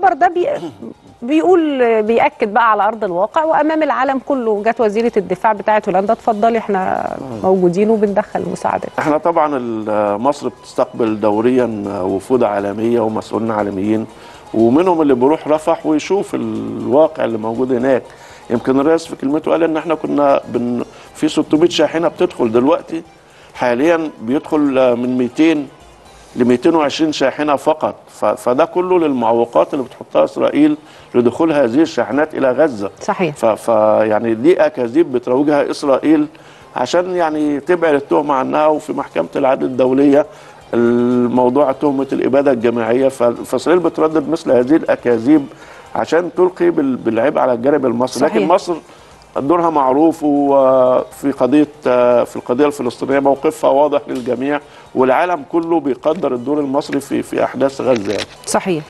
الخبر ده بي بيقول بيأكد بقى على أرض الواقع وأمام العالم كله جت وزيرة الدفاع بتاعت هولندا اتفضلي احنا موجودين وبندخل المساعدات احنا طبعا ال- مصر بتستقبل دوريا وفود عالميه ومسؤولين عالميين ومنهم اللي بيروح رفح ويشوف الواقع اللي موجود هناك يمكن الرئيس في كلمته قال ان احنا كنا بن في 600 شاحنه بتدخل دلوقتي حاليا بيدخل من 200 ل 220 شاحنه فقط ف- فده كله للمعوقات اللي بتحطها اسرائيل لدخول هذه الشاحنات الى غزه صحيح ف... ف يعني دي اكاذيب بتروجها اسرائيل عشان يعني تبعد التهمه عنها وفي محكمه العدل الدوليه الموضوع تهمه الاباده الجماعيه ف... فاسرائيل بتردد مثل هذه الاكاذيب عشان تلقي بال... بالعبء على الجانب المصري صحيح. لكن مصر دورها معروف وفي قضيه في القضيه الفلسطينيه موقفها واضح للجميع والعالم كله بيقدر الدور المصري في في احداث غزه يعني. صحيح